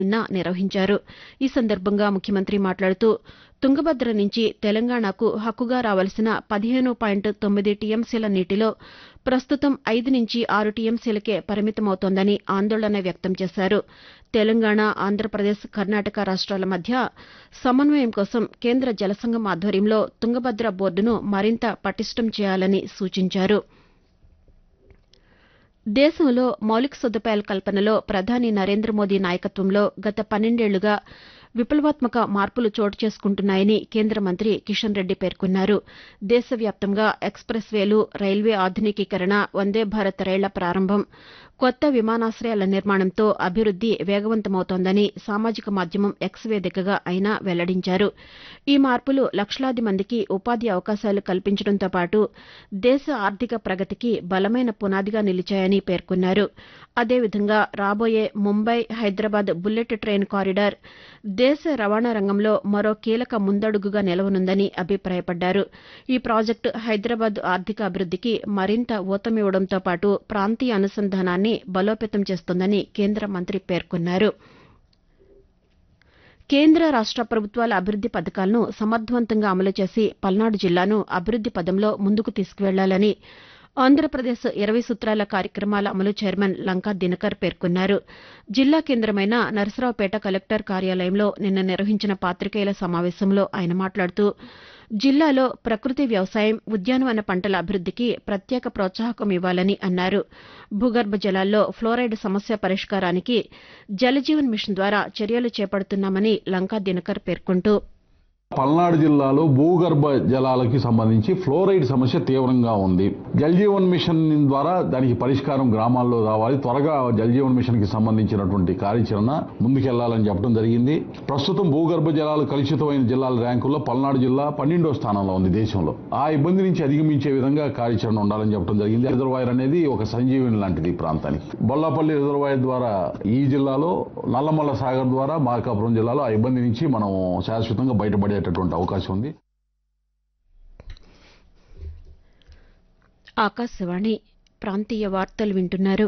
నిన్న నిర్వహించారు ఈ సందర్భంగా ముఖ్యమంత్రి మాట్లాడుతూ తుంగభద్ర నుంచి తెలంగాణకు హక్కుగా రావాల్సిన పదిహేను పాయింట్ తొమ్మిది టీఎంసీల నీటిలో ప్రస్తుతం ఐదు నుంచి ఆరు టీఎంసీలకే పరిమితమవుతోందని ఆందోళన వ్యక్తం చేశారు తెలంగాణ ఆంధ్రప్రదేశ్ కర్ణాటక రాష్ట్రాల మధ్య సమన్వయం కోసం కేంద్ర జలసంఘం ఆధ్వర్యంలో తుంగభద్ర బోర్డును మరింత పటిష్టం చేయాలని సూచించారు దేశంలో మౌలిక సదుపాయాల కల్పనలో ప్రధాని నరేంద్ర మోదీ నాయకత్వంలో గత పన్నెండేళ్లుగా విప్లవాత్మక మార్పులు చోటు చేసుకుంటున్నాయని కేంద్ర మంత్రి కిషన్ రెడ్డి పేర్కొన్నారు దేశవ్యాప్తంగా ఎక్స్ప్రెస్ వేలు రైల్వే ఆధునికీకరణ వందే భారత్ రైళ్ల ప్రారంభం కొత్త విమానాశయాల నిర్మాణంతో అభివృద్ది వేగవంతమవుతోందని సామాజిక మాధ్యమం ఎక్స్ వేదికగా ఆయన వెల్లడించారు ఈ మార్పులు లక్షలాది మందికి ఉపాధి అవకాశాలు కల్పించడంతో పాటు దేశ ఆర్థిక ప్రగతికి బలమైన పునాదిగా నిలిచాయని పేర్కొన్నారు అదేవిధంగా రాబోయే Mumbai Hyderabad bullet train corridor దేశ రవాణా రంగంలో మరో కీలక ముందడుగుగా నిలవనుందని అభిప్రాయపడ్డారు ఈ ప్రాజెక్టు హైదరాబాద్ ఆర్థిక అభివృద్దికి మరింత ఊతమివ్వడంతో పాటు ప్రాంతీయ అనుసంధానాన్ని బలోపేతం చేస్తుందని కేంద్ర మంత్రి పేర్కొన్నారు కేంద్ర రాష్ట ప్రభుత్వాల అభివృద్ది పథకాలను సమర్దవంతంగా అమలు చేసి పల్నాడు జిల్లాను అభివృద్ది పదంలో ముందుకు తీసుకువెళ్లాలని ఆంధ్రప్రదేశ్ ఇరవై సూత్రాల కార్యక్రమాల అమలు చైర్మన్ లంకా దినకర్ పేర్కొన్నారు జిల్లా కేంద్రమైన నరసరావుపేట కలెక్టర్ కార్యాలయంలో నిన్న నిర్వహించిన పాతికేయుల సమావేశంలో ఆయన మాట్లాడుతూ జిల్లాలో ప్రకృతి వ్యవసాయం ఉద్యానవన పంటల అభివృద్దికి ప్రత్యేక ప్రోత్సాహకం ఇవ్వాలని అన్నారు భూగర్భ జలాల్లో ఫ్లోరైడ్ సమస్య పరిష్కారానికి జలజీవన్ మిషన్ ద్వారా చర్యలు చేపడుతున్నామని లంకా దినకర్ పేర్కొంటూ పల్నాడు జిల్లాలో భూగర్భ జలాలకి సంబంధించి ఫ్లోరైడ్ సమస్య తీవ్రంగా ఉంది జల్జీవన్ మిషన్ ద్వారా దానికి పరిష్కారం గ్రామాల్లో రావాలి త్వరగా జల్జీవన్ మిషన్ కి సంబంధించినటువంటి కార్యాచరణ ముందుకెళ్లాలని చెప్పడం జరిగింది ప్రస్తుతం భూగర్భ జలాలు కలుషితమైన జిల్లాల ర్యాంకుల్లో పల్నాడు జిల్లా పన్నెండో స్థానంలో ఉంది దేశంలో ఆ ఇబ్బంది నుంచి అధిగమించే విధంగా కార్యాచరణ ఉండాలని చెప్పడం జరిగింది రిజర్వాయర్ అనేది ఒక సంజీవిని లాంటిది ఈ ప్రాంతానికి బొల్లాపల్లి రిజర్వాయర్ ద్వారా ఈ జిల్లాలో నల్లమల్ల సాగర్ ద్వారా మార్కాపురం జిల్లాలో ఆ ఇబ్బంది నుంచి మనం శాశ్వతంగా బయటపడే ఉండేటటువంటి అవకాశం ఉంది ఆకాశవాణి ప్రాంతీయ వార్తలు వింటున్నారు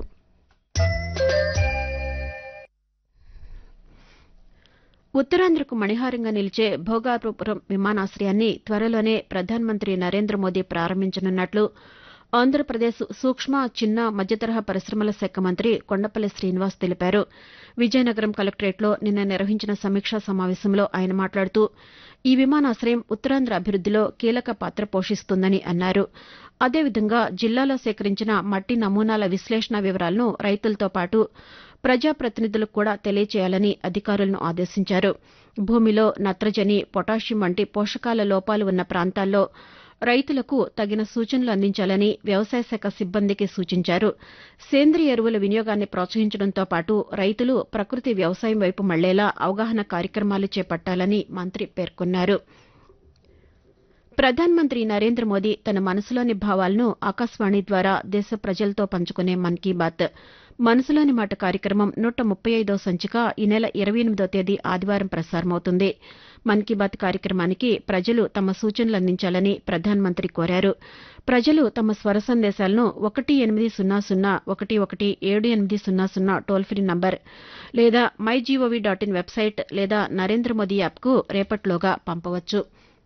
ఉత్తరాంధ్రకు మణిహారంగా నిలిచే భోగాపురం విమానాశ్రయాన్ని త్వరలోనే ప్రధానమంత్రి నరేంద్ర మోదీ ప్రారంభించనున్నట్లు ఆంధ్రప్రదేశ్ సూక్ష్మ చిన్న మధ్యతరహా పరిశ్రమల శాఖ మంత్రి కొండపల్లి శ్రీనివాస్ తెలిపారు విజయనగరం కలెక్టరేట్లో నిన్న నిర్వహించిన సమీక్షా సమావేశంలో ఆయన మాట్లాడుతూ ఈ విమానాశ్రయం ఉత్తరాంధ్ర అభివృద్దిలో కీలక పాత్ర పోషిస్తుందని అన్నారు అదేవిధంగా జిల్లాలో సేకరించిన మట్టి నమూనాల విశ్లేషణ వివరాలను రైతులతో పాటు ప్రజాప్రతినిధులకు కూడా తెలియచేయాలని అధికారులను ఆదేశించారు భూమిలో నత్రజని పొటాషియం వంటి పోషకాల లోపాలు ఉన్న ప్రాంతాల్లో రైతులకు తగిన సూచనలు అందించాలని వ్యవసాయ శాఖ సిబ్బందికి సూచించారు సేంద్రియ ఎరువుల వినియోగాన్ని ప్రోత్సహించడంతో పాటు రైతులు ప్రకృతి వ్యవసాయం వైపు మళ్లేలా అవగాహన కార్యక్రమాలు చేపట్టాలని మంత్రి పేర్కొన్నారు ప్రధానమంత్రి నరేంద్ర మోదీ తన మనసులోని భావాలను ఆకాశవాణి ద్వారా దేశ ప్రజలతో పంచుకునే మన్ కీ బాత్ మనసులోని మాట కార్యక్రమం నూట ముప్పై ఐదో సంచిక ఈ నెల ఇరవై ఎనిమిదో తేదీ ఆదివారం ప్రసారమవుతుంది మన్ కీ బాత్ కార్యక్రమానికి ప్రజలు తమ సూచనలు అందించాలని ప్రధానమంత్రి కోరారు ప్రజలు తమ స్వర సందేశాలను ఒకటి ఎనిమిది సున్నా సున్నా ఒకటి ఒకటి ఏడు ఎనిమిది సున్నా సున్నా టోల్ ఫ్రీ నంబర్ లేదా my G O V dot in website లేదా నరేంద్ర మోదీ యాప్కు రేపట్లోగా పంపవచ్చు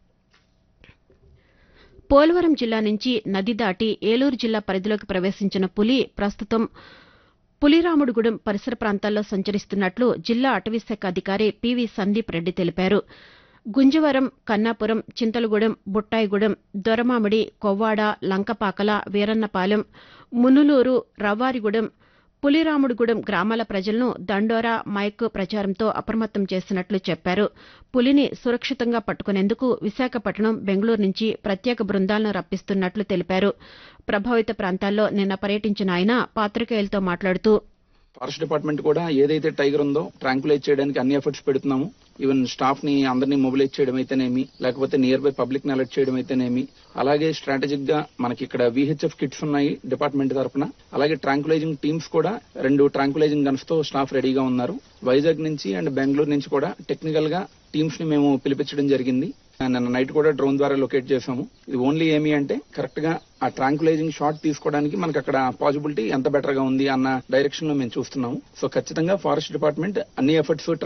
పోలవరం జిల్లా నుంచి నది దాటి ఏలూరు జిల్లా పరిధిలోకి ప్రవేశించిన పులి ప్రస్తుతం పులిరాముడుగూడెం పరిసర ప్రాంతాల్లో సంచరిస్తున్నట్లు జిల్లా అటవీశాఖ అధికారి పివి సందీప్ రెడ్డి తెలిపారు గుంజవరం కన్నాపురం చింతలగూడెం బుట్టాయిగూడెం దొరమామిడి కొవ్వాడ లంకపాకల వీరన్నపాలెం మునులూరు రవ్వారిగూడెం పులిరాముడుగూడెం గ్రామాల ప్రజలను దండోరా మైక్ ప్రచారంతో అప్రమత్తం చేసినట్లు చెప్పారు పులిని సురక్షితంగా పట్టుకునేందుకు విశాఖపట్నం బెంగళూరు నుంచి ప్రత్యేక బృందాలను రప్పిస్తున్నట్లు తెలిపారు ప్రభావిత ప్రాంతాల్లో నిన్న పర్యటించిన ఆయన పాతికేయులతో మాట్లాడుతూ ఫారెస్ట్ డిపార్ట్మెంట్ కూడా ఏదైతే టైగర్ ఉందో ట్రాంకులైజ్ చేయడానికి అన్ని ఎఫర్ట్స్ పెడుతున్నాము ఈవెన్ స్టాఫ్ ని అందరినీ మొబిలైజ్ చేయడం అయితేనేమి లేకపోతే నియర్ బై పబ్లిక్ ని అలర్ట్ చేయడం అయితేనేమి అలాగే స్ట్రాటజిక్ గా మనకి ఇక్కడ విహెచ్ఎఫ్ కిట్స్ ఉన్నాయి డిపార్ట్మెంట్ తరఫున అలాగే ట్రాంకులైజింగ్ టీమ్స్ కూడా రెండు ట్రాంకులైజింగ్ గన్స్ తో స్టాఫ్ రెడీగా ఉన్నారు వైజాగ్ నుంచి అండ్ బెంగళూరు నుంచి కూడా టెక్నికల్ గా టీమ్స్ ని మేము పిలిపించడం జరిగింది నిన్న నైట్ కూడా డ్రోన్ ద్వారా లొకేట్ చేసాము ఇది ఓన్లీ ఏమి అంటే కరెక్ట్ గా ఆ ట్రాంకులైజింగ్ షాట్ తీసుకోవడానికి మనకి అక్కడ పాసిబిలిటీ ఎంత బెటర్ గా ఉంది అన్న డైరెక్షన్ లో మేము చూస్తున్నాము సో ఖచ్చితంగా ఫారెస్ట్ డిపార్ట్మెంట్ అన్ని ఎఫర్ట్స్